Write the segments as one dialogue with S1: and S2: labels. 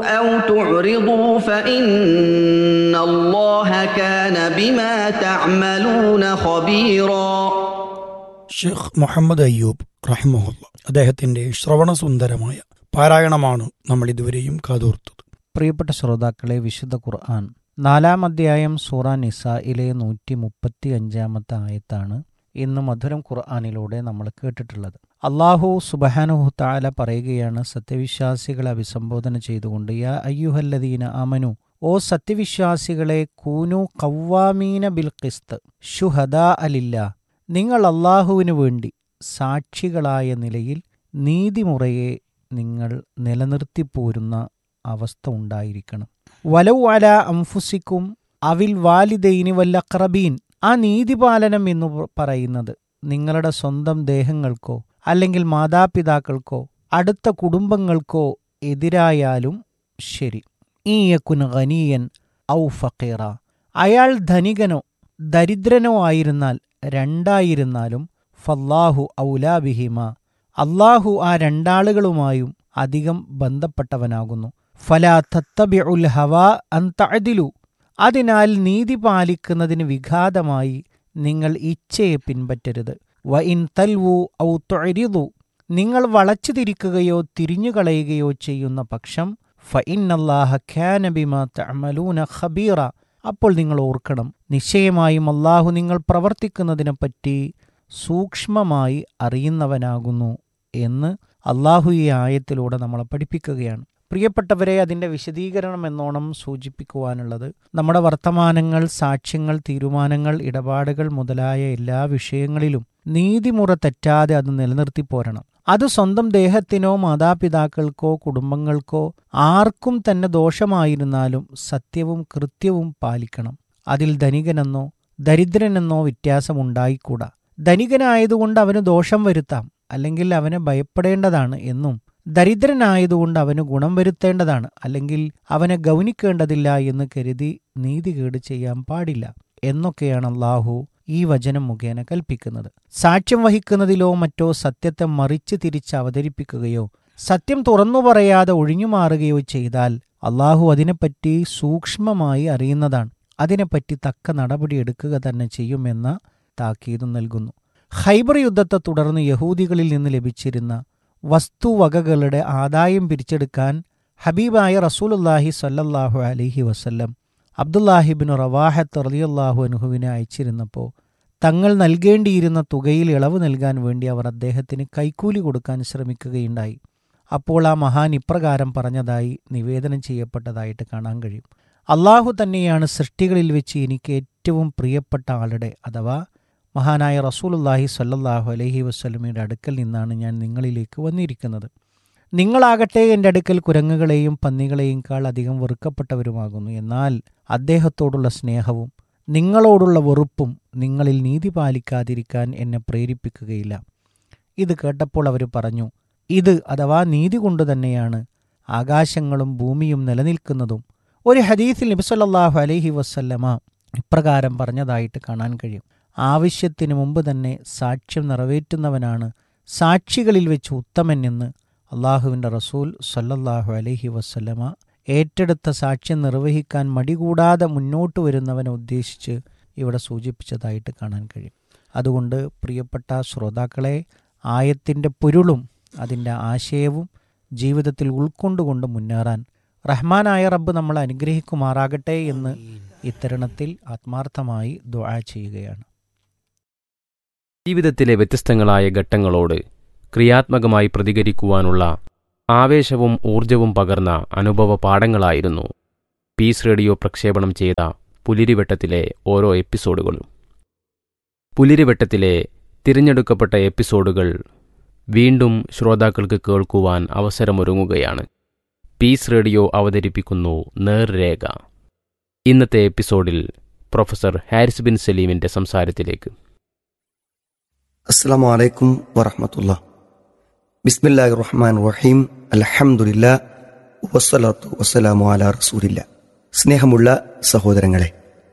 S1: أو تعرضوا فإن الله كان بما تعملون خبيرا
S2: ഷെയ്ഖ് മുഹമ്മദ് അയ്യൂബ് റഹിമഹുല്ല അദ്ദേഹത്തിന്റെ ശ്രവണസുന്ദരമായ പാരായണമാണ് നമ്മൾ ഇതുവരെയും കാതോർത്തത്
S3: പ്രിയപ്പെട്ട ശ്രോതാക്കളെ വിശുദ്ധ ഖുർആൻ നാലാം അധ്യായം സൂറ നിസായിലെ നൂറ്റി മുപ്പത്തി അഞ്ചാമത്തെ ആയത്താണ് ഇന്ന് മധുരം ഖുർആാനിലൂടെ നമ്മൾ കേട്ടിട്ടുള്ളത് അള്ളാഹു സുബഹാനുഹു താല പറയുകയാണ് സത്യവിശ്വാസികളെ അഭിസംബോധന ചെയ്തുകൊണ്ട് യാ അയ്യുഹല്ലദീന അമനു ഓ സത്യവിശ്വാസികളെ കൂനു കവ്വാമീന ബിൽ ഖിസ്ത് ഷുഹദാ അലില്ല നിങ്ങൾ അള്ളാഹുവിനു വേണ്ടി സാക്ഷികളായ നിലയിൽ നീതിമുറയെ നിങ്ങൾ നിലനിർത്തിപ്പോരുന്ന അവസ്ഥ ഉണ്ടായിരിക്കണം വലൗ അല അംഫുസിക്കും അവിൽ വാലിദൈനി വല്ലഖറബീൻ ആ നീതിപാലനം എന്ന് പറയുന്നത് നിങ്ങളുടെ സ്വന്തം ദേഹങ്ങൾക്കോ അല്ലെങ്കിൽ മാതാപിതാക്കൾക്കോ അടുത്ത കുടുംബങ്ങൾക്കോ എതിരായാലും ശരി ഈ യക്കുൻ ഖനീയൻ ഔ ഫക്കീറ അയാൾ ധനികനോ ദരിദ്രനോ ആയിരുന്നാൽ രണ്ടായിരുന്നാലും ഫല്ലാഹു ഔലാബിഹിമ അള്ളാഹു ആ രണ്ടാളുകളുമായും അധികം ബന്ധപ്പെട്ടവനാകുന്നു ഫലാ തത്തബിഉൽ ഹവാ അൻ തഅദിലു അതിനാൽ നീതി പാലിക്കുന്നതിന് വിഘാതമായി നിങ്ങൾ ഇച്ഛയെ പിൻപറ്റരുത് വ ഇൻ തൽവു ഔ തൊഴിരിതു നിങ്ങൾ വളച്ചു തിരിക്കുകയോ തിരിഞ്ഞുകളയുകയോ ചെയ്യുന്ന പക്ഷം ഫ ഇന്നല്ലാഹ ഖാനബിമ തഅമലൂന ഖബീറ അപ്പോൾ നിങ്ങൾ ഓർക്കണം നിശ്ചയമായും അള്ളാഹു നിങ്ങൾ പ്രവർത്തിക്കുന്നതിനെപ്പറ്റി സൂക്ഷ്മമായി അറിയുന്നവനാകുന്നു എന്ന് അള്ളാഹു ഈ ആയത്തിലൂടെ നമ്മളെ പഠിപ്പിക്കുകയാണ് പ്രിയപ്പെട്ടവരെ അതിൻ്റെ വിശദീകരണം എന്നോണം സൂചിപ്പിക്കുവാനുള്ളത് നമ്മുടെ വർത്തമാനങ്ങൾ സാക്ഷ്യങ്ങൾ തീരുമാനങ്ങൾ ഇടപാടുകൾ മുതലായ എല്ലാ വിഷയങ്ങളിലും നീതിമുറ തെറ്റാതെ അത് നിലനിർത്തി പോരണം അത് സ്വന്തം ദേഹത്തിനോ മാതാപിതാക്കൾക്കോ കുടുംബങ്ങൾക്കോ ആർക്കും തന്നെ ദോഷമായിരുന്നാലും സത്യവും കൃത്യവും പാലിക്കണം അതിൽ ധനികനെന്നോ ദരിദ്രനെന്നോ വ്യത്യാസമുണ്ടായിക്കൂടാ ധനികനായതുകൊണ്ട് അവന് ദോഷം വരുത്താം അല്ലെങ്കിൽ അവനെ ഭയപ്പെടേണ്ടതാണ് എന്നും ദരിദ്രനായതുകൊണ്ട് അവന് ഗുണം വരുത്തേണ്ടതാണ് അല്ലെങ്കിൽ അവനെ ഗൗനിക്കേണ്ടതില്ല എന്ന് കരുതി നീതികേട് ചെയ്യാൻ പാടില്ല എന്നൊക്കെയാണ് അള്ളാഹു ഈ വചനം മുഖേന കൽപ്പിക്കുന്നത് സാക്ഷ്യം വഹിക്കുന്നതിലോ മറ്റോ സത്യത്തെ മറിച്ച് തിരിച്ച് അവതരിപ്പിക്കുകയോ സത്യം തുറന്നു പറയാതെ ഒഴിഞ്ഞുമാറുകയോ ചെയ്താൽ അള്ളാഹു അതിനെപ്പറ്റി സൂക്ഷ്മമായി അറിയുന്നതാണ് അതിനെപ്പറ്റി തക്ക നടപടിയെടുക്കുക തന്നെ ചെയ്യുമെന്ന താക്കീത് നൽകുന്നു ഹൈബർ യുദ്ധത്തെ തുടർന്ന് യഹൂദികളിൽ നിന്ന് ലഭിച്ചിരുന്ന വസ്തുവകകളുടെ ആദായം പിരിച്ചെടുക്കാൻ ഹബീബായ റസൂലുല്ലാഹി സല്ലല്ലാഹു അലൈഹി വസല്ലം അബ്ദുല്ലാഹിബിൻ റവാഹത്ത് റലിയല്ലാഹു അനുഹുവിനെ അയച്ചിരുന്നപ്പോൾ തങ്ങൾ നൽകേണ്ടിയിരുന്ന തുകയിൽ ഇളവ് നൽകാൻ വേണ്ടി അവർ അദ്ദേഹത്തിന് കൈക്കൂലി കൊടുക്കാൻ ശ്രമിക്കുകയുണ്ടായി അപ്പോൾ ആ മഹാൻ ഇപ്രകാരം പറഞ്ഞതായി നിവേദനം ചെയ്യപ്പെട്ടതായിട്ട് കാണാൻ കഴിയും അള്ളാഹു തന്നെയാണ് സൃഷ്ടികളിൽ വെച്ച് എനിക്ക് ഏറ്റവും പ്രിയപ്പെട്ട ആളുടെ അഥവാ മഹാനായ റസൂലുല്ലാഹി സല്ലല്ലാഹു അലൈഹി വസ്ലമയുടെ അടുക്കൽ നിന്നാണ് ഞാൻ നിങ്ങളിലേക്ക് വന്നിരിക്കുന്നത് നിങ്ങളാകട്ടെ എൻ്റെ അടുക്കൽ കുരങ്ങുകളെയും പന്നികളെയും കാൾ അധികം വെറുക്കപ്പെട്ടവരുമാകുന്നു എന്നാൽ അദ്ദേഹത്തോടുള്ള സ്നേഹവും നിങ്ങളോടുള്ള വെറുപ്പും നിങ്ങളിൽ നീതി പാലിക്കാതിരിക്കാൻ എന്നെ പ്രേരിപ്പിക്കുകയില്ല ഇത് കേട്ടപ്പോൾ അവർ പറഞ്ഞു ഇത് അഥവാ നീതി കൊണ്ട് തന്നെയാണ് ആകാശങ്ങളും ഭൂമിയും നിലനിൽക്കുന്നതും ഒരു ഹദീസിൽ നബിസല്ലാഹു അലൈഹി വസ്ല്ലമ ഇപ്രകാരം പറഞ്ഞതായിട്ട് കാണാൻ കഴിയും ആവശ്യത്തിന് മുമ്പ് തന്നെ സാക്ഷ്യം നിറവേറ്റുന്നവനാണ് സാക്ഷികളിൽ വെച്ച് ഉത്തമൻ എന്ന് അള്ളാഹുവിൻ്റെ റസൂൽ സല്ലല്ലാഹു അലൈഹി വസ്ല്ലമ ഏറ്റെടുത്ത സാക്ഷ്യം നിർവഹിക്കാൻ മടികൂടാതെ മുന്നോട്ട് വരുന്നവനെ ഉദ്ദേശിച്ച് ഇവിടെ സൂചിപ്പിച്ചതായിട്ട് കാണാൻ കഴിയും അതുകൊണ്ട് പ്രിയപ്പെട്ട ശ്രോതാക്കളെ ആയത്തിൻ്റെ പൊരുളും അതിൻ്റെ ആശയവും ജീവിതത്തിൽ ഉൾക്കൊണ്ടുകൊണ്ട് മുന്നേറാൻ റഹ്മാനായ റബ്ബ് നമ്മളെ അനുഗ്രഹിക്കുമാറാകട്ടെ എന്ന് ഇത്തരുണത്തിൽ ആത്മാർത്ഥമായി ദുആ ചെയ്യുകയാണ്
S4: ജീവിതത്തിലെ വ്യത്യസ്തങ്ങളായ ഘട്ടങ്ങളോട് ക്രിയാത്മകമായി പ്രതികരിക്കുവാനുള്ള ആവേശവും ഊർജവും പകർന്ന അനുഭവ പാഠങ്ങളായിരുന്നു പീസ് റേഡിയോ പ്രക്ഷേപണം ചെയ്ത പുലിരിവട്ടത്തിലെ ഓരോ എപ്പിസോഡുകളും പുലിരിവട്ടത്തിലെ തിരഞ്ഞെടുക്കപ്പെട്ട എപ്പിസോഡുകൾ വീണ്ടും ശ്രോതാക്കൾക്ക് കേൾക്കുവാൻ അവസരമൊരുങ്ങുകയാണ് പീസ് റേഡിയോ അവതരിപ്പിക്കുന്നു നേർരേഖ ഇന്നത്തെ എപ്പിസോഡിൽ പ്രൊഫസർ ഹാരിസ് ബിൻ സലീമിന്റെ സംസാരത്തിലേക്ക്
S5: അസ്സാം വലൈക്കും വറഹമത്തുള്ള ബിസ്മില്ലാഹി റഹ്മാൻ റഹീം അലഹമുല്ല വസ്സലാത്തു വസ്സലാമു അല റസൂലില്ല സ്നേഹമുള്ള സഹോദരങ്ങളെ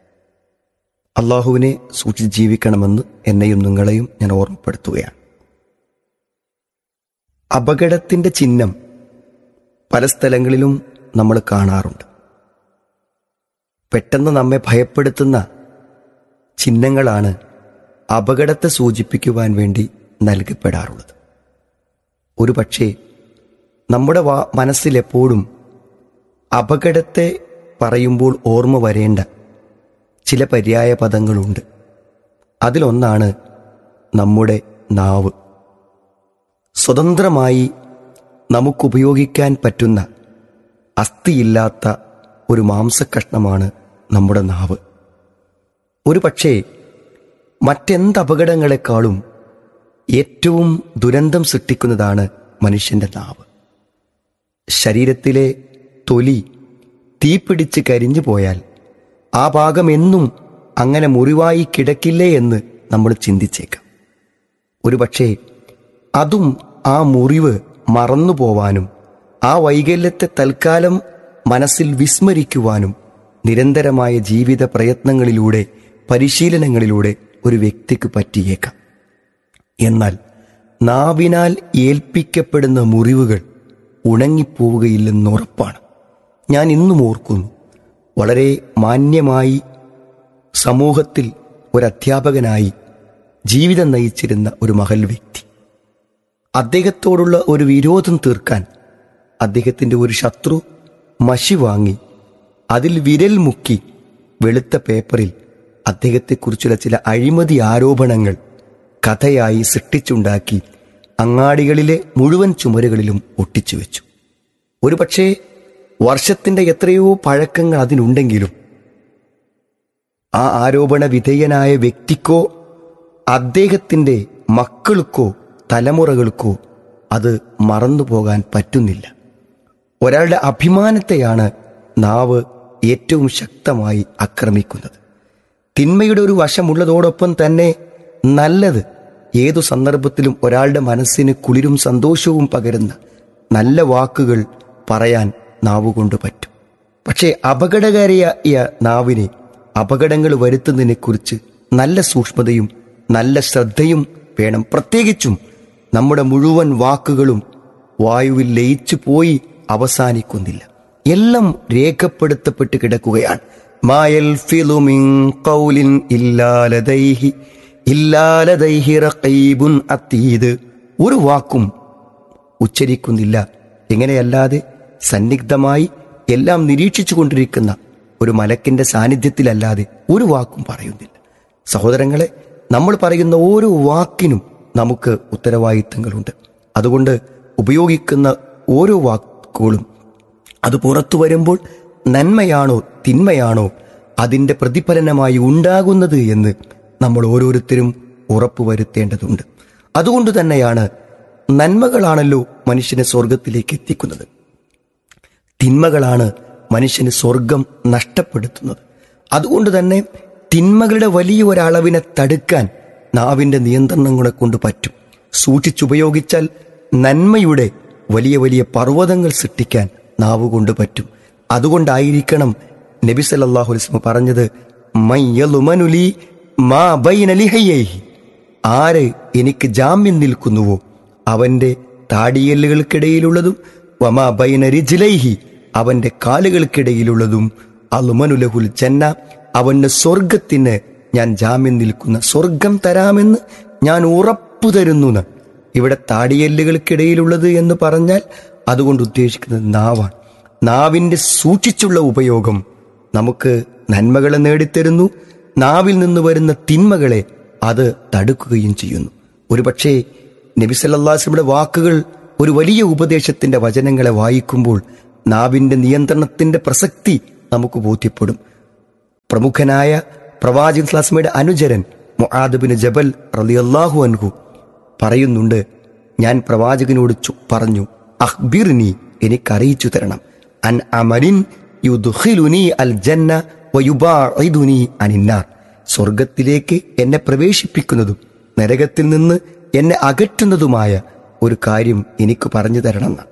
S5: അള്ളാഹുവിനെ സൂക്ഷിച്ച് ജീവിക്കണമെന്ന് എന്നെയും നിങ്ങളെയും ഞാൻ ഓർമ്മപ്പെടുത്തുകയാണ് അപകടത്തിന്റെ ചിഹ്നം പല സ്ഥലങ്ങളിലും നമ്മൾ കാണാറുണ്ട് പെട്ടെന്ന് നമ്മെ ഭയപ്പെടുത്തുന്ന ചിഹ്നങ്ങളാണ് അപകടത്തെ സൂചിപ്പിക്കുവാൻ വേണ്ടി നൽകപ്പെടാറുള്ളത് ഒരു പക്ഷേ നമ്മുടെ വാ മനസ്സിലെപ്പോഴും അപകടത്തെ പറയുമ്പോൾ ഓർമ്മ വരേണ്ട ചില പര്യായ പദങ്ങളുണ്ട് അതിലൊന്നാണ് നമ്മുടെ നാവ് സ്വതന്ത്രമായി നമുക്കുപയോഗിക്കാൻ പറ്റുന്ന അസ്ഥിയില്ലാത്ത ഒരു മാംസക്കഷ്ണമാണ് നമ്മുടെ നാവ് ഒരു പക്ഷേ മറ്റെന്ത് അപകടങ്ങളെക്കാളും ഏറ്റവും ദുരന്തം സൃഷ്ടിക്കുന്നതാണ് മനുഷ്യന്റെ നാവ് ശരീരത്തിലെ തൊലി തീപിടിച്ച് കരിഞ്ഞു പോയാൽ ആ ഭാഗം എന്നും അങ്ങനെ മുറിവായി കിടക്കില്ലേ എന്ന് നമ്മൾ ചിന്തിച്ചേക്കാം ഒരുപക്ഷേ അതും ആ മുറിവ് മറന്നു പോവാനും ആ വൈകല്യത്തെ തൽക്കാലം മനസ്സിൽ വിസ്മരിക്കുവാനും നിരന്തരമായ ജീവിത പ്രയത്നങ്ങളിലൂടെ പരിശീലനങ്ങളിലൂടെ ഒരു വ്യക്തിക്ക് പറ്റിയേക്കാം എന്നാൽ നാവിനാൽ ഏൽപ്പിക്കപ്പെടുന്ന മുറിവുകൾ ഉണങ്ങിപ്പോവുകയില്ലെന്ന് ഉറപ്പാണ് ഞാൻ ഇന്നും ഓർക്കുന്നു വളരെ മാന്യമായി സമൂഹത്തിൽ ഒരു അധ്യാപകനായി ജീവിതം നയിച്ചിരുന്ന ഒരു മഹൽ വ്യക്തി അദ്ദേഹത്തോടുള്ള ഒരു വിരോധം തീർക്കാൻ അദ്ദേഹത്തിൻ്റെ ഒരു ശത്രു മഷി വാങ്ങി അതിൽ വിരൽ മുക്കി വെളുത്ത പേപ്പറിൽ അദ്ദേഹത്തെക്കുറിച്ചുള്ള ചില അഴിമതി ആരോപണങ്ങൾ കഥയായി സൃഷ്ടിച്ചുണ്ടാക്കി അങ്ങാടികളിലെ മുഴുവൻ ചുമരുകളിലും ഒട്ടിച്ചു വെച്ചു ഒരുപക്ഷേ വർഷത്തിന്റെ എത്രയോ പഴക്കങ്ങൾ അതിനുണ്ടെങ്കിലും ആ ആരോപണ വിധേയനായ വ്യക്തിക്കോ അദ്ദേഹത്തിന്റെ മക്കൾക്കോ തലമുറകൾക്കോ അത് മറന്നുപോകാൻ പറ്റുന്നില്ല ഒരാളുടെ അഭിമാനത്തെയാണ് നാവ് ഏറ്റവും ശക്തമായി ആക്രമിക്കുന്നത് തിന്മയുടെ ഒരു വശമുള്ളതോടൊപ്പം തന്നെ നല്ലത് ഏതു സന്ദർഭത്തിലും ഒരാളുടെ മനസ്സിന് കുളിരും സന്തോഷവും പകരുന്ന നല്ല വാക്കുകൾ പറയാൻ നാവുകൊണ്ട് പറ്റും പക്ഷേ അപകടകാരിയായ നാവിനെ അപകടങ്ങൾ വരുത്തുന്നതിനെക്കുറിച്ച് നല്ല സൂക്ഷ്മതയും നല്ല ശ്രദ്ധയും വേണം പ്രത്യേകിച്ചും നമ്മുടെ മുഴുവൻ വാക്കുകളും വായുവിൽ ലയിച്ചു പോയി അവസാനിക്കുന്നില്ല എല്ലാം രേഖപ്പെടുത്തപ്പെട്ട് കിടക്കുകയാണ് മായൽ ഫിലുമിൻ കൗലിൻ ഇല്ലാലതൈഹി ഇല്ലാലതൈഹി റഖീബുൻ അതീദ് ഒരു വാക്കും ഉച്ചരിക്കുന്നില്ല എങ്ങനെയല്ലാതെ സന്നിഗ്ധമായി എല്ലാം നിരീക്ഷിച്ചു കൊണ്ടിരിക്കുന്ന ഒരു മലക്കിന്റെ സാന്നിധ്യത്തിലല്ലാതെ ഒരു വാക്കും പറയുന്നില്ല സഹോദരങ്ങളെ നമ്മൾ പറയുന്ന ഓരോ വാക്കിനും നമുക്ക് ഉത്തരവാദിത്തങ്ങളുണ്ട് അതുകൊണ്ട് ഉപയോഗിക്കുന്ന ഓരോ വാക്കുകളും അത് പുറത്തു വരുമ്പോൾ നന്മയാണോ തിന്മയാണോ അതിൻ്റെ പ്രതിഫലനമായി ഉണ്ടാകുന്നത് എന്ന് നമ്മൾ ഓരോരുത്തരും ഉറപ്പുവരുത്തേണ്ടതുണ്ട് അതുകൊണ്ട് തന്നെയാണ് നന്മകളാണല്ലോ മനുഷ്യനെ സ്വർഗത്തിലേക്ക് എത്തിക്കുന്നത് തിന്മകളാണ് മനുഷ്യന് സ്വർഗം നഷ്ടപ്പെടുത്തുന്നത് അതുകൊണ്ട് തന്നെ തിന്മകളുടെ വലിയ ഒരളവിനെ തടുക്കാൻ നാവിന്റെ നിയന്ത്രണങ്ങളെ കൊണ്ട് പറ്റും സൂക്ഷിച്ചുപയോഗിച്ചാൽ നന്മയുടെ വലിയ വലിയ പർവ്വതങ്ങൾ സൃഷ്ടിക്കാൻ നാവ് കൊണ്ട് പറ്റും അതുകൊണ്ടായിരിക്കണം നബി സല്ലല്ലാഹു അലൈഹി വസല്ലം പറഞ്ഞത് മയ്യലുമനുലി മാ ബൈന ലിഹയ്യൈഹി ആര് എനിക്ക് ജാമ്യം നിൽക്കുന്നുവോ അവന്റെ താടിയല്ലുകൾക്കിടയിലുള്ളതും വമാ ബൈന റിജ്ലൈഹി അവന്റെ കാലുകൾക്കിടയിലുള്ളതും അലുമനുലഹുൽ ജന്ന അവന്റെ സ്വർഗത്തിന് ഞാൻ ജാമ്യം നിൽക്കുന്ന സ്വർഗം തരാമെന്ന് ഞാൻ ഉറപ്പു തരുന്നു എന്ന്. ഇവിടെ താടിയല്ലുകൾക്കിടയിലുള്ളത് എന്ന് പറഞ്ഞാൽ അതുകൊണ്ട് ഉദ്ദേശിക്കുന്നത് നാവാണ് നാവിന്റെ സൂക്ഷിച്ചുള്ള ഉപയോഗം നമുക്ക് നന്മകളെ നേടിത്തരുന്നു നാവിൽ നിന്ന് വരുന്ന തിന്മകളെ അത് തടുക്കുകയും ചെയ്യുന്നു ഒരുപക്ഷേ നബി സല്ലല്ലാഹുവിന്റെ വാക്കുകൾ ഒരു വലിയ ഉപദേശത്തിന്റെ വചനങ്ങളെ വായിക്കുമ്പോൾ നാവിന്റെ നിയന്ത്രണത്തിന്റെ പ്രസക്തി നമുക്ക് ബോധ്യപ്പെടും പ്രമുഖനായ പ്രവാചകൻ സ്ലാസ്മയുടെ അനുചരൻ മുആദബിന് ജബൽ റളിയല്ലാഹു അൻഹു പറയുന്നുണ്ട് ഞാൻ പ്രവാചകനോട് ചു- പറഞ്ഞു അഖ്ബിർനി എനിക്ക് അറിയിച്ചു തരണം അൻ അമരിൻ യുദ്ഖിലുനി അൽ ജന്ന വയുബാഇദുനി അനിന്നാർ സ്വർഗത്തിലേക്ക് എന്നെ പ്രവേശിപ്പിക്കുന്നതും നരകത്തിൽ നിന്ന് എന്നെ അകറ്റുന്നതുമായ ഒരു കാര്യം എനിക്ക് പറഞ്ഞു തരണമെന്ന്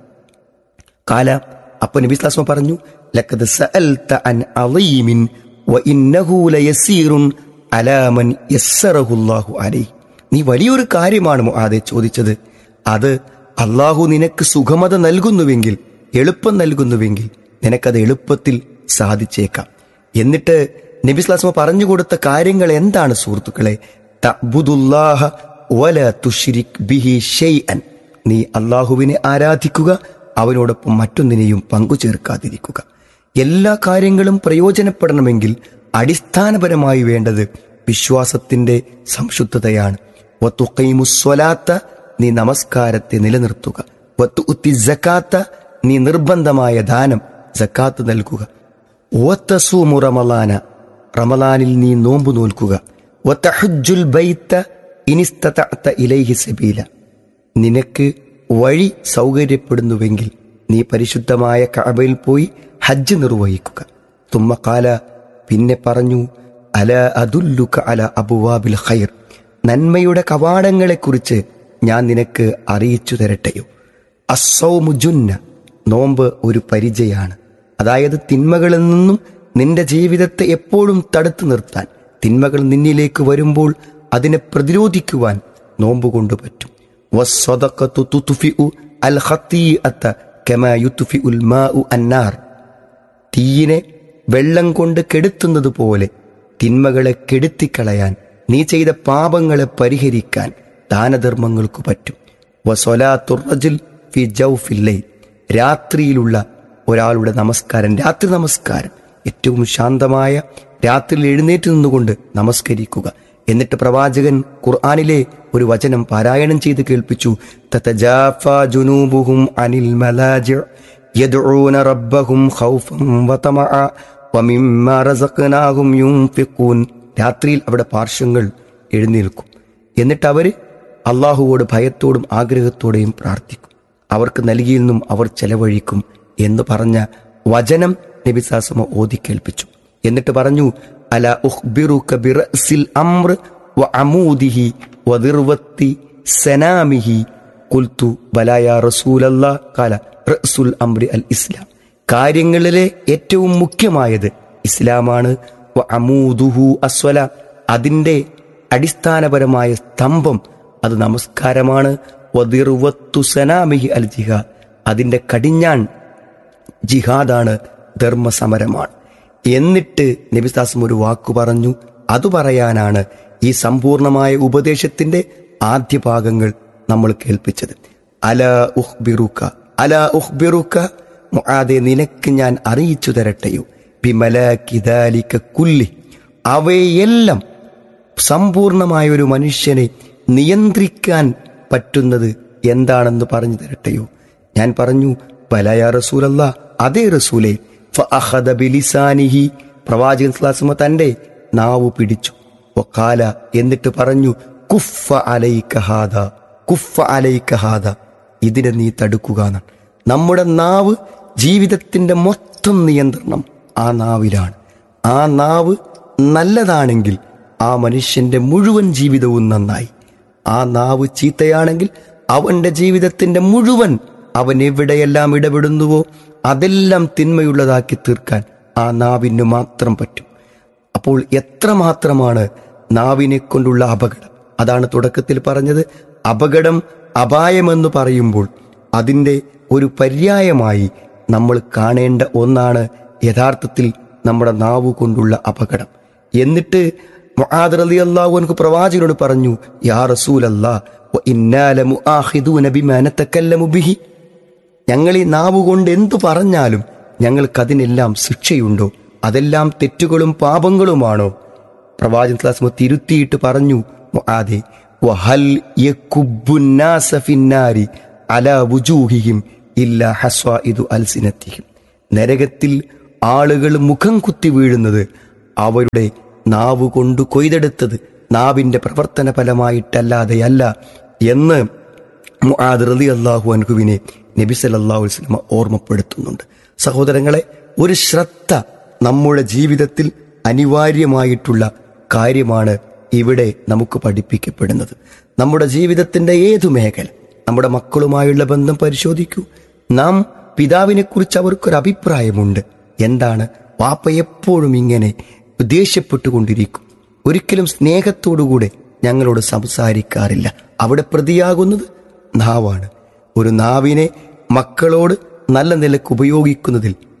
S5: കാല അപ്പൊ നബി സ്ലാസ്മ പറഞ്ഞു ലഖദ് സഅൽത അൻ അളീമിൻ വഇന്നഹു ലയസീറുൻ അലാ മൻ യസ്സറഹുല്ലാഹു അലൈഹി നീ വലിയൊരു കാര്യമാണ് മുആദെ ചോദിച്ചത് അത് അള്ളാഹു നിനക്ക് സുഖമത നൽകുന്നുവെങ്കിൽ എളുപ്പം നൽകുന്നുവെങ്കിൽ നിനക്കത് എളുപ്പത്തിൽ സാധിച്ചേക്കാം എന്നിട്ട് നബിസ്ലാസ്മ പറഞ്ഞു കൊടുത്ത കാര്യങ്ങൾ എന്താണ് സുഹൃത്തുക്കളെ തഅ്ബുദുല്ലാഹ വല തുശ്രിക് ബിഹി ഷൈഅൻ നീ അള്ളാഹുവിനെ ആരാധിക്കുക അവനോടൊപ്പം മറ്റൊന്നിനെയും പങ്കു ചേർക്കാതിരിക്കുക എല്ലാ കാര്യങ്ങളും പ്രയോജനപ്പെടണമെങ്കിൽ അടിസ്ഥാനപരമായി വേണ്ടത് വിശ്വാസത്തിന്റെ സംശുദ്ധതയാണ് വത്തുക്കൈമുസ്വലാത്ത നീ നമസ്കാരത്തെ നിലനിർത്തുക വത്തു ഉത്തി ജക്കാത്ത നീ നിർബന്ധമായ ദാനം ജക്കാത്ത് നൽകുക ഓത്തസൂമു റമലാന റമലാനിൽ നീ നോമ്പു നോൽക്കുക വത്തഹുജുൽ ബൈത്ത ഇനിസ്തത ഇലൈഹി സബീല നിനക്ക് വഴി സൗകര്യപ്പെടുന്നുവെങ്കിൽ നീ പരിശുദ്ധമായ കഅബയിൽ പോയി ഹജ്ജ് നിർവഹിക്കുക തുമ്മക്കാല പിന്നെ പറഞ്ഞു അല അതുല്ലുക അല അബുവാബിൽ ഖൈർ നന്മയുടെ കവാടങ്ങളെക്കുറിച്ച് ഞാൻ നിനക്ക് അറിയിച്ചു തരട്ടെയോ അസൗമു ജുന്ന നോമ്പ് ഒരു പരിചയാണ് അതായത് തിന്മകളിൽ നിന്നും നിന്റെ ജീവിതത്തെ എപ്പോഴും തടുത്തു നിർത്താൻ തിന്മകൾ നിന്നിലേക്ക് വരുമ്പോൾ അതിനെ പ്രതിരോധിക്കുവാൻ നോമ്പ് കൊണ്ട് പറ്റും വസ്സദഖത്തു തുത്ഫിഉ അൽ ഖത്തീഅത്ത കമാ യുത്ഫിഉൽ മാഉ അന്നാർ തീയിനെ വെള്ളം കൊണ്ട് കെടുത്തുന്നത് പോലെ തിന്മകളെ കെടുത്തിക്കളയാൻ നീ ചെയ്ത പാപങ്ങളെ പരിഹരിക്കാൻ ദാനധർമ്മങ്ങൾക്ക് പറ്റും വസൊലാത്തുറജിൽ ഫി ജൗഫില്ലൈ രാത്രിയിലുള്ള ഒരാളുടെ നമസ്കാരം രാത്രി നമസ്കാരം ഏറ്റവും ശാന്തമായ രാത്രിയിൽ എഴുന്നേറ്റ് നിന്നുകൊണ്ട് നമസ്കരിക്കുക എന്നിട്ട് പ്രവാചകൻ ഖുർആനിലെ ഒരു വചനം പാരായണം ചെയ്ത് കേൾപ്പിച്ചു തതജാഫാ ജുനൂബുഹും അനിൽ മലാജിഅ യദ്ഊന റബ്ബഹും ഖൗഫൻ വതമഅ വമിമ്മാ റസഖ്നാഹും യുൻഫിഖൂൻ രാത്രിയിൽ അവിടെ പാർശ്വങ്ങൾ എഴുന്നേൽക്കും എന്നിട്ട് അവർ അള്ളാഹുവോട് ഭയത്തോടും ആഗ്രഹത്തോടെയും പ്രാർത്ഥിക്കും അവർക്ക് നൽകിയിൽ നിന്നും അവർ ചെലവഴിക്കും എന്ന് പറഞ്ഞ വചനം നബിസാസമ ഓതി കേൾപ്പിച്ചു എന്നിട്ട് പറഞ്ഞു അല ഉഖ്ബിറുക ബിറസിൽ അംർ വ അമൂദിഹി വദിർവത്തി സനാമിഹി കുൽത്തു ബലായ റസൂലല്ലാ കാല റസുൽ അംറി അൽ ഇസ്ലാം കാര്യങ്ങളിലെ ഏറ്റവും മുഖ്യമായത് ഇസ്ലാമാണ് വ അമൂദുഹു അസ്വല അതിൻ്റെ അടിസ്ഥാനപരമായ സ്തംഭം അത് നമസ്കാരമാണ് വദിർവത്തു സനാമിഹി അൽ ജിഹാദ് അതിൻ്റെ കടിഞ്ഞാൺ ജിഹാദാണ് ധർമ്മസമരമാണ് എന്നിട്ട് നബിസ്താസം ഒരു വാക്കു പറഞ്ഞു അത് പറയാനാണ് ഈ സമ്പൂർണമായ ഉപദേശത്തിന്റെ ആദ്യ ഭാഗങ്ങൾ നമ്മൾ കേൾപ്പിച്ചത് അല ഉഹ്ബിറുക്ക അല ഉഹ്ബിറുക്ക മുആദെ നിനക്ക് ഞാൻ അറിയിച്ചു തരട്ടെയോ ബിമലാക്കിദാലിക കുല്ലി അവയെല്ലാം സമ്പൂർണമായ ഒരു മനുഷ്യനെ നിയന്ത്രിക്കാൻ പറ്റുന്നത് എന്താണെന്ന് പറഞ്ഞു തരട്ടെയോ ഞാൻ പറഞ്ഞു ബലയ റസൂലല്ല അതേ റസൂലെ ഫഅഖദ ബിലിസാനിഹി പ്രവാചകൻ സ്ലാസ്മ തന്റെ നാവ് പിടിച്ചു വക്കാല എന്നിട്ട് പറഞ്ഞു കുഫ അലൈക ഹാദ കുഫ അലൈക ഹാദ ഇതിനെ നീ തടുക്കുക എന്നാണ് നമ്മുടെ നാവ് ജീവിതത്തിന്റെ മൊത്തം നിയന്ത്രണം ആ നാവിലാണ് ആ നാവ് നല്ലതാണെങ്കിൽ ആ മനുഷ്യന്റെ മുഴുവൻ ജീവിതവും നന്നായി ആ നാവ് ചീത്തയാണെങ്കിൽ അവന്റെ ജീവിതത്തിന്റെ മുഴുവൻ അവൻ എവിടെയെല്ലാം ഇടപെടുന്നുവോ അതെല്ലാം തിന്മയുള്ളതാക്കി തീർക്കാൻ ആ നാവിന് മാത്രം പറ്റും അപ്പോൾ എത്രമാത്രമാണ് നാവിനെ കൊണ്ടുള്ള അപകടം അതാണ് തുടക്കത്തിൽ പറഞ്ഞത് അപകടം അപായമെന്ന് പറയുമ്പോൾ അതിൻ്റെ ഒരു പര്യായമായി നമ്മൾ കാണേണ്ട ഒന്നാണ് യഥാർത്ഥത്തിൽ നമ്മുടെ നാവ് കൊണ്ടുള്ള അപകടം എന്നിട്ട് മുആദ് റളിയല്ലാഹു അൻഹു പ്രവാചകനോട് പറഞ്ഞു യാ റസൂലല്ലാ വ ഇന്നാ ലമുആഖിദൂന ബിമാ നതകല്ലമു ബിഹി ഞങ്ങൾ ഈ നാവ് കൊണ്ട് എന്തു പറഞ്ഞാലും ഞങ്ങൾക്കതിനെല്ലാം ശിക്ഷയുണ്ടോ അതെല്ലാം തെറ്റുകളും പാപങ്ങളുമാണോ പ്രവാചകൻ ക്ലാസ്മ തിരുത്തിയിട്ട് പറഞ്ഞു മുആദെ വഹൽ യകുബ്ബുന്നാസ ഫിന്നാരി അലാ വുജൂഹിഹിം ഇല്ലാ ഹസ്വാഇദു അൽസിനത്തിഹിം നരകത്തിൽ ആളുകൾ മുഖം കുത്തി വീഴുന്നത് അവരുടെ നാവ് കൊണ്ട് കൊയ്തെടുത്തത് നാവിന്റെ പ്രവർത്തന ഫലമായിട്ടല്ലാതെയല്ല എന്ന് മുആദ് റളി അള്ളാഹു അൻഹുവിനെ നബി സല്ലല്ലാഹു അലൈഹി വസല്ലമ ഓർമ്മപ്പെടുത്തുന്നുണ്ട് സഹോദരങ്ങളെ ഒരു ശ്രദ്ധ നമ്മുടെ ജീവിതത്തിൽ അനിവാര്യമായിട്ടുള്ള കാര്യമാണ് ഇവിടെ നമുക്ക് പഠിപ്പിക്കപ്പെടുന്നത് നമ്മുടെ ജീവിതത്തിന്റെ ഏതു മേഖല നമ്മുടെ മക്കളുമായുള്ള ബന്ധം പരിശോധിക്കൂ നാം പിതാവിനെക്കുറിച്ച് അവർക്കൊരു അഭിപ്രായമുണ്ട് എന്താണ് വാപ്പ എപ്പോഴും ഇങ്ങനെ ദേഷ്യപ്പെട്ടുകൊണ്ടിരിക്കും ഒരിക്കലും സ്നേഹത്തോടുകൂടെ ഞങ്ങളോട് സംസാരിക്കാറില്ല അവിടെ പ്രതിയാകുന്നത് നാവാണ് ഒരു നാവിനെ മക്കളോട് നല്ല നിലക്ക് ഉപയോഗിക്കുന്നതിൽ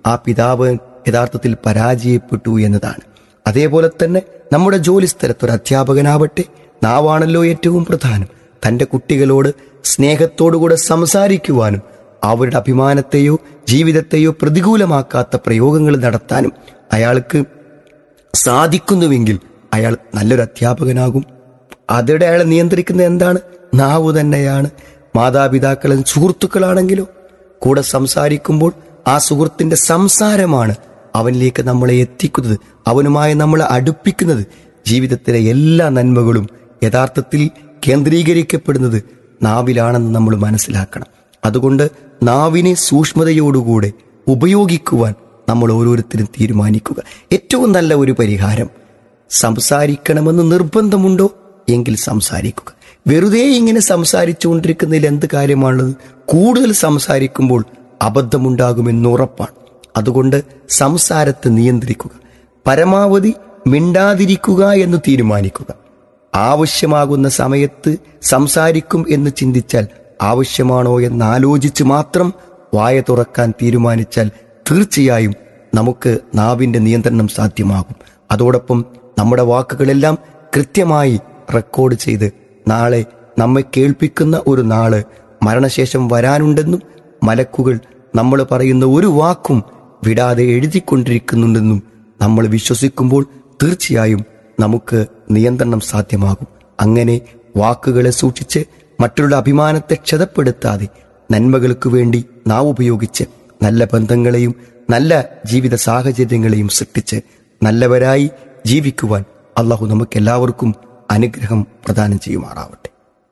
S5: ആ പിതാവ് യഥാർത്ഥത്തിൽ പരാജയപ്പെട്ടു എന്നതാണ് അതേപോലെ തന്നെ നമ്മുടെ ജോലി സ്ഥലത്ത് ഒരു അധ്യാപകനാവട്ടെ നാവാണല്ലോ ഏറ്റവും പ്രധാനം തന്റെ കുട്ടികളോട് സ്നേഹത്തോടുകൂടെ സംസാരിക്കുവാനും അവരുടെ അഭിമാനത്തെയോ ജീവിതത്തെയോ പ്രതികൂലമാക്കാത്ത പ്രയോഗങ്ങൾ നടത്താനും അയാൾക്ക് സാധിക്കുന്നുവെങ്കിൽ അയാൾ നല്ലൊരു അധ്യാപകനാകും അതിടെ അയാളെ നിയന്ത്രിക്കുന്നത് എന്താണ് നാവ് തന്നെയാണ് മാതാപിതാക്കളും സുഹൃത്തുക്കളാണെങ്കിലോ കൂടെ സംസാരിക്കുമ്പോൾ ആ സുഹൃത്തിന്റെ സംസാരമാണ് അവനിലേക്ക് നമ്മളെ എത്തിക്കുന്നത് അവനുമായി നമ്മളെ അടുപ്പിക്കുന്നത് ജീവിതത്തിലെ എല്ലാ നന്മകളും യഥാർത്ഥത്തിൽ കേന്ദ്രീകരിക്കപ്പെടുന്നത് നാവിലാണെന്ന് നമ്മൾ മനസ്സിലാക്കണം അതുകൊണ്ട് നാവിനെ സൂക്ഷ്മതയോടുകൂടെ ഉപയോഗിക്കുവാൻ നമ്മൾ ഓരോരുത്തരും തീരുമാനിക്കുക ഏറ്റവും നല്ല ഒരു പരിഹാരം സംസാരിക്കണമെന്ന് നിർബന്ധമുണ്ടോ എങ്കിൽ സംസാരിക്കുക വെറുതെ ഇങ്ങനെ സംസാരിച്ചുകൊണ്ടിരിക്കുന്നതിൽ എന്ത് കാര്യമാണുള്ളത് കൂടുതൽ സംസാരിക്കുമ്പോൾ അബദ്ധമുണ്ടാകുമെന്ന് ഉറപ്പാണ് അതുകൊണ്ട് സംസാരത്തെ നിയന്ത്രിക്കുക പരമാവധി മിണ്ടാതിരിക്കുക എന്ന് തീരുമാനിക്കുക ആവശ്യമാകുന്ന സമയത്ത് സംസാരിക്കും എന്ന് ചിന്തിച്ചാൽ ആവശ്യമാണോ എന്ന് ആലോചിച്ച് മാത്രം വായ തുറക്കാൻ തീരുമാനിച്ചാൽ തീർച്ചയായും നമുക്ക് നാവിന്റെ നിയന്ത്രണം സാധ്യമാകും അതോടൊപ്പം നമ്മുടെ വാക്കുകളെല്ലാം കൃത്യമായി റെക്കോർഡ് ചെയ്ത് നാളെ നമ്മെ കേൾപ്പിക്കുന്ന ഒരു നാള് മരണശേഷം വരാനുണ്ടെന്നും മലക്കുകൾ നമ്മൾ പറയുന്ന ഒരു വാക്കും വിടാതെ എഴുതിക്കൊണ്ടിരിക്കുന്നുണ്ടെന്നും നമ്മൾ വിശ്വസിക്കുമ്പോൾ തീർച്ചയായും നമുക്ക് നിയന്ത്രണം സാധ്യമാകും അങ്ങനെ വാക്കുകളെ സൂക്ഷിച്ച് മറ്റുള്ള അഭിമാനത്തെ ക്ഷതപ്പെടുത്താതെ നന്മകൾക്ക് വേണ്ടി നാം ഉപയോഗിച്ച് നല്ല ബന്ധങ്ങളെയും നല്ല ജീവിത സാഹചര്യങ്ങളെയും സൃഷ്ടിച്ച് നല്ലവരായി ജീവിക്കുവാൻ അള്ളാഹു നമുക്കെല്ലാവർക്കും അനുഗ്രഹം പ്രദാനം ചെയ്യുമാറാവട്ടെ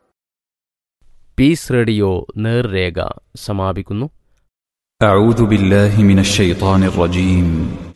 S4: പീസ് റേഡിയോ നേർരേഖ സമാപിക്കുന്നു
S6: أعوذ بالله من الشيطان الرجيم